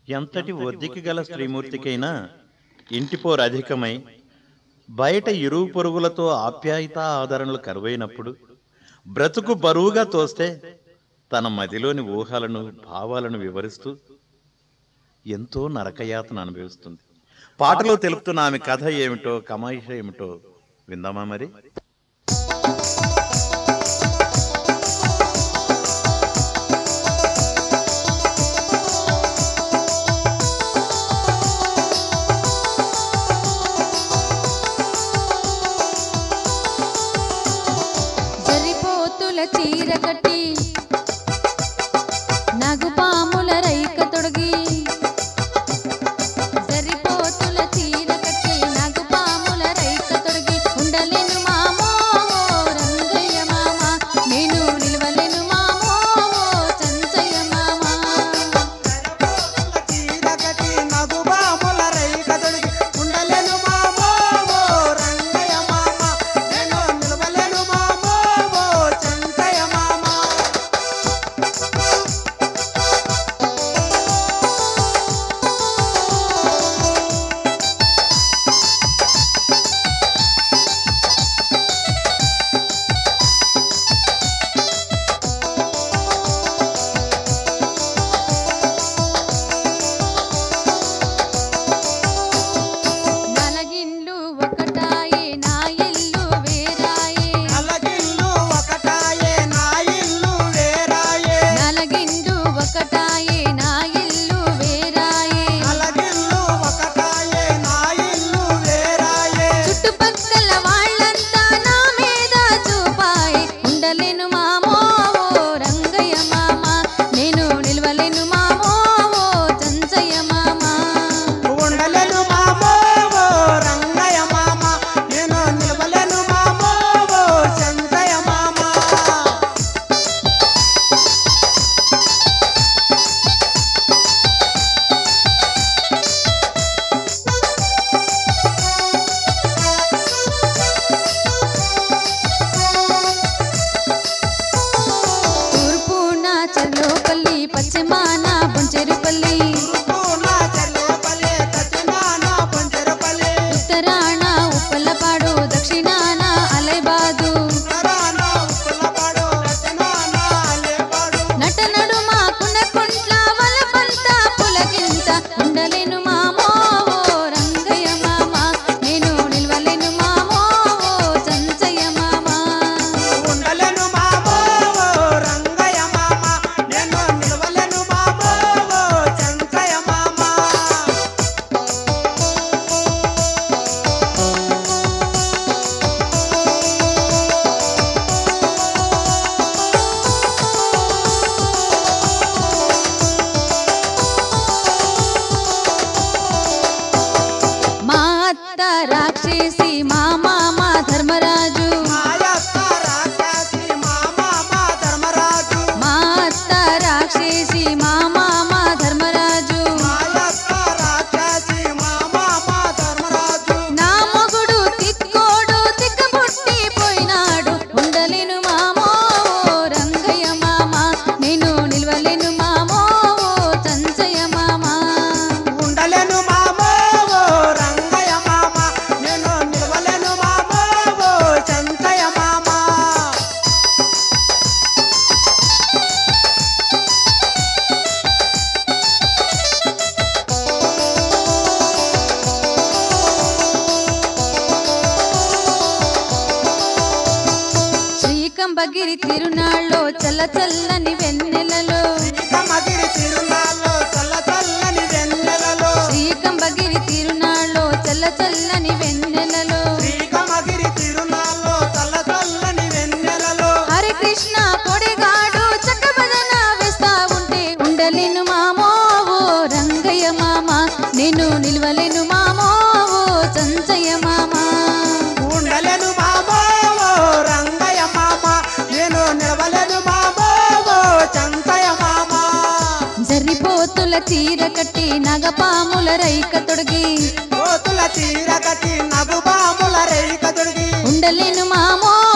ఎంతటి ఒద్దికి గల స్త్రీమూర్తికైనా ఇంటిపోరు అధికమై బయట ఇరుగు పొరుగులతో ఆప్యాయత ఆదరణలు కరువైనప్పుడు బ్రతుకు బరువుగా తోస్తే తన మదిలోని ఊహలను భావాలను వివరిస్తూ ఎంతో నరకయాతన అనుభవిస్తుంది పాటలో తెలుపుతున్న ఆమె కథ ఏమిటో కమాయిష ఏమిటో విందామా మరి జరిపోతుల చీర కట్టి నగుపాముల రైక తొడిగి జరిపోతుల చీర కట్టి నగుపాముల రైక తొడిగి ఉండలేను మామో రంగయ్య మామ నేను నిలవలేను మామో చంచయ్య మామ చీరకటి నగుబాముల రైక తొడిగి ఉండలేను మామో రంగయ్య మామ నేను నిలవలేను మామో చంకయ్య మామ నలగిండ్లు ఒకటాయే నా ఇల్లు వేరాయే నలగిల్లు ఒకటాయే నా ఇల్లు వేరాయే నలగిండ్లు ఒకటాయే నా ఇల్లు వేరాయే నలగిల్లు ఒకటాయే నా ఇల్లు వేరాయే చుట్టుపక్కల వాళ్ళంతా నా మీద చూపాయి ఉండలేను మామో ఓ రంగయ్య మామ నేను నిలవలేను మామో ఓ చంచయ్య మామ ఉండలేను మామో రంగయ్య మామ నేను నిలవలేను మామో చంకయ్య మామ తూర్పున చల్లోపల్లి పశ్చిమాన బొంచెరుపల్లి పూనా చెల్లపల్లి తచ్చినాన పంచరపల్లి ఉత్తరాన ఉప్పలపాడు దక్షిణాన అలైబాదు తరాన ఉప్పలపాడు రచనాన లేపాడు నట నడుమ కుంట్ల వలపంత పులకింత ఉండలేను మామో ఓ రంగయ్య మామ నేను నిలవలేను మామో ఓ చంచయ్య మామ ఉండలేను మామో రంగయ్య మామ నేను నిలవలేను మామో చంకయ్య మామ మా అత్త రాక్షసి మా మామ ధర్మరాజు మాయక్క రాక్షసి మా మామ ధర్మరాజు మా అత్త రాక్షసి మా మామ ధర్మరాజు మాయక్క రాక్షసి మా మామ ధర్మరాజు నా మొగుడు తిక్కోడు తిక్కబుట్టి పోయినాడు ఉండలేను మామో ఓ రంగయ్య మామ నేను నిలవలేను మామో ఓ చంచయ్య మామ ఉండలేను మామో రంగయ్య మామ నేను నిలవలేను మామో చంకయ్య మామ శ్రీకంబగిరి తిరునాళ్ళలో చల్ల చల్లని వెన్నెలలో శ్రీకమగిరి తిరునాళ్ళు చల్ల చల్లని వెన్నెలలో శ్రీకంబగిరి తిరునాళ్ళలో చల్ల చల్లని వెన్నెలలో శ్రీకమగిరి తిరునాళ్ళు చల్ల చల్లని వెన్నెలలో హరే కృష్ణ పొడిగాడు చక్కబదన వేస్తా ఉంటే ఉండలేను మామో ఓ రంగయ్య మామ నేను నిలవలేను మామో ఓ చంచయ్య మామ ఉండలేను మామో రంగయ్య మామ నేను నిలవలేను మామో చంకయ్య మామ జరిపోతుల చీర కట్టి నగపాముల రైక తొడిగి కోతుల చీర కట్టి నగుబాముల రేఖ తొడిగి ఉండలేను మామో